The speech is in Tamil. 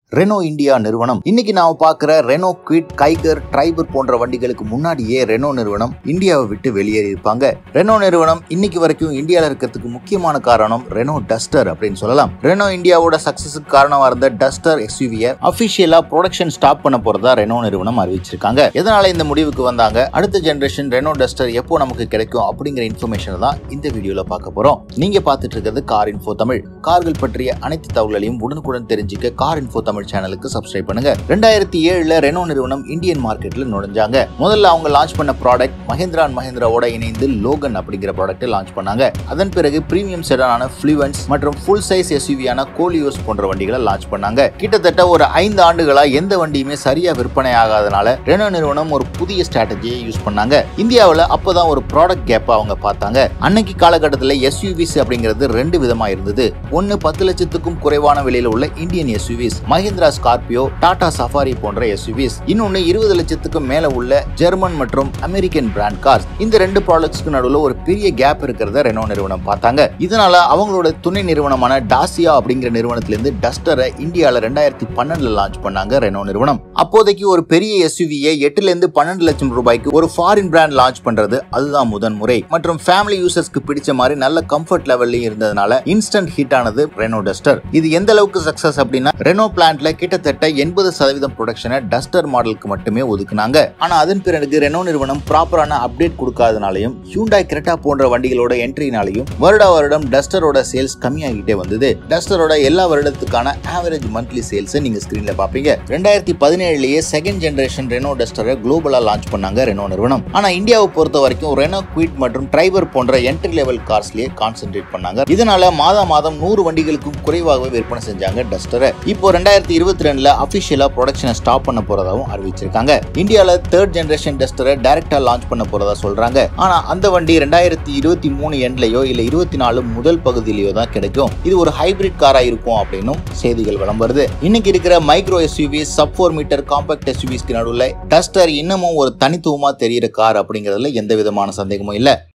ரெனோ இந்தியா நிறுவனம் இன்னைக்கு நாம பார்க்குற ரெனோ குவிட் கைகர் ட்ரைபர் போன்ற வண்டிகளுக்கு முன்னாடியே ரெனோ நிறுவனம் இந்தியாவை விட்டு வெளியேறி இருப்பாங்க ரெனோ நிறுவனம் இன்னைக்கு வரைக்கும் இந்தியாவில் இருக்கிறதுக்கு முக்கியமான காரணம் ரெனோ டஸ்டர் அப்படின்னு சொல்லலாம் ரெனோ இந்தியாவோட சக்சஸுக்கு காரணமா இருந்த டஸ்டர் எஸ்யூவியை அபிஷியலா ப்ரொடக்ஷன் ஸ்டாப் பண்ண போறதா ரெனோ நிறுவனம் அறிவிச்சிருக்காங்க எதனால இந்த முடிவுக்கு வந்தாங்க அடுத்த ஜெனரேஷன் ரெனோ டஸ்டர் எப்போ நமக்கு கிடைக்கும் அப்படிங்கிற இன்ஃபர்மேஷன் தான் இந்த வீடியோல பார்க்க போறோம் நீங்க பார்த்துட்டு இருக்கிறது கார் இன்ஃபோ தமிழ் கார்கள் பற்றிய அனைத்து தகவல்களையும் உடனுக்குடன் தெரிஞ்சுக்க கார் இன்ஃபோ தமிழ் சேனலுக்கு சப்ஸ்கிரைப் பண்ணுங்க ரெண்டாயிரத்தி ஏழுல ரெனோ நிறுவனம் இந்தியன் மார்க்கெட்ல நுழைஞ்சாங்க முதல்ல அவங்க லான்ச் பண்ண ப்ராடக்ட் மஹிந்திரா அண்ட் மஹிந்திராவோட இணைந்து லோகன் அப்படிங்கிற ப்ராடக்ட்டை லான்ச் பண்ணாங்க அதன் பிறகு பிரீமியம் செடான ஃப்ளூவன்ஸ் மற்றும் ஃபுல் சைஸ் எஸ்யூவியான கோலியோஸ் போன்ற வண்டிகளை லான்ச் பண்ணாங்க கிட்டத்தட்ட ஒரு ஐந்து ஆண்டுகளா எந்த வண்டியுமே சரியா விற்பனை ஆகாதனால ரெனோ நிறுவனம் ஒரு புதிய ஸ்ட்ராட்டஜியை யூஸ் பண்ணாங்க இந்தியாவில் அப்பதான் ஒரு ப்ராடக்ட் கேப்பை அவங்க பார்த்தாங்க அன்னைக்கு காலகட்டத்தில் எஸ்யூவிஸ் அப்படிங்கிறது ரெண்டு விதமா இருந்தது ஒன்னு பத்து லட்சத்துக்கும் குறைவான விலையில உள்ள Indian SUVs Mahindra Scorpio Tata Safari போன்ற எஸ்யூவிஸ் இன்னொன்னு இருபது லட்சத்துக்கும் மேல உள்ள ஜெர்மன் மற்றும் அமெரிக்கன் பிராண்ட் கார்ஸ் இந்த ரெண்டு ப்ராடக்ட்ஸ்க்கு நடுவில் ஒரு பெரிய கேப் இருக்கிறத ரெனோ நிறுவனம் பார்த்தாங்க இதனால அவங்களோட துணை நிறுவனமான டாசியா அப்படிங்கிற நிறுவனத்திலிருந்து டஸ்டரை இந்தியாவில் ரெண்டாயிரத்தி பன்னெண்டுல லான்ச் பண்ணாங்க ரெனோ நிறுவனம் அப்போதைக்கு ஒரு பெரிய எஸ்யூவியை எட்டுல இருந்து பன்னெண்டு லட்சம் ரூபாய்க்கு ஒரு ஃபாரின் பிராண்ட் லான்ச் பண்றது அதுதான் முதன் முறை மற்றும் ஃபேமிலி யூசர்ஸ்க்கு பிடிச்ச மாதிரி நல்ல கம்ஃபர்ட் லெவல்லையும் இருந்ததுனால இன்ஸ்டன்ட் ஹிட் ஆனது ரெனோ டஸ்டர் இது எந்த அளவுக்கு சக்சஸ் அப்படின்னா ரெனோ பிளான்ட்ல கிட்டத்தட்ட எண்பது சதவீதம் ப்ரொடக்ஷனை டஸ்டர் மாடலுக்கு மட்டுமே ஒதுக்குனாங்க ஆனா அதன் பிறகு ரெனோ நிறுவனம் ப்ராப்பரான அப்டேட் கொடுக்காதனாலையும் ஹியூண்டாய் கிரெட்டா போன்ற வண்டிகளோட என்ட்ரினாலையும் வருட வருடம் டஸ்டரோட சேல்ஸ் கம்மியாகிட்டே வந்தது டஸ்டரோட எல்லா வருடத்துக்கான ஆவரேஜ் மந்த்லி சேல்ஸ் நீங்க ஸ்கிரீன்ல பாப்பீங்க ரெண்டாயிரத்தி பதினேழுலயே செகண்ட் ஜெனரேஷன் ரெனோ டஸ்டரை குளோபலா லான்ச் பண்ணாங்க ரெனோ நிறுவனம் ஆனா இந்தியாவை பொறுத்த வரைக்கும் ரெனோ குவிட் மற்றும் டிரைவர் போன்ற என்ட்ரி லெவல் கார்ஸ்லயே கான்சென்ட்ரேட் பண்ணாங்க இதனால மாதா மாதம் நூறு வண்டிகளுக்கும் குறைவாகவே விற்பனை செஞ்சாங்க டஸ்டரை இப்போ ரெண்டாயிரத்தி இருபத்தி ரெண்டுல அபிஷியலா ப்ரொடக்ஷனை ஸ்டாப் பண்ண போறதாவும் அறிவிச்சிருக்காங்க இந்தியால தேர்ட் ஜெனரேஷன் டஸ்டரை டைரக்டா லான்ச் பண்ண போறதா சொல்றாங்க ஆனா அந்த வண்டி ரெண்டாயிரத்தி இருபத்தி மூணு எண்ட்லயோ இல்ல இருபத்தி நாலு முதல் பகுதியிலயோ தான் கிடைக்கும் இது ஒரு ஹைபிரிட் காரா இருக்கும் அப்படின்னும் செய்திகள் வலம் வருது இன்னைக்கு இருக்கிற micro SUV sub four meter compact எஸ்யூவிஸ்க்கு நடுவில் டஸ்டர் இன்னமும் ஒரு தனித்துவமா தெரியிற கார் அப்படிங்கிறதுல எந்த விதமான சந்தேகமும் இல்ல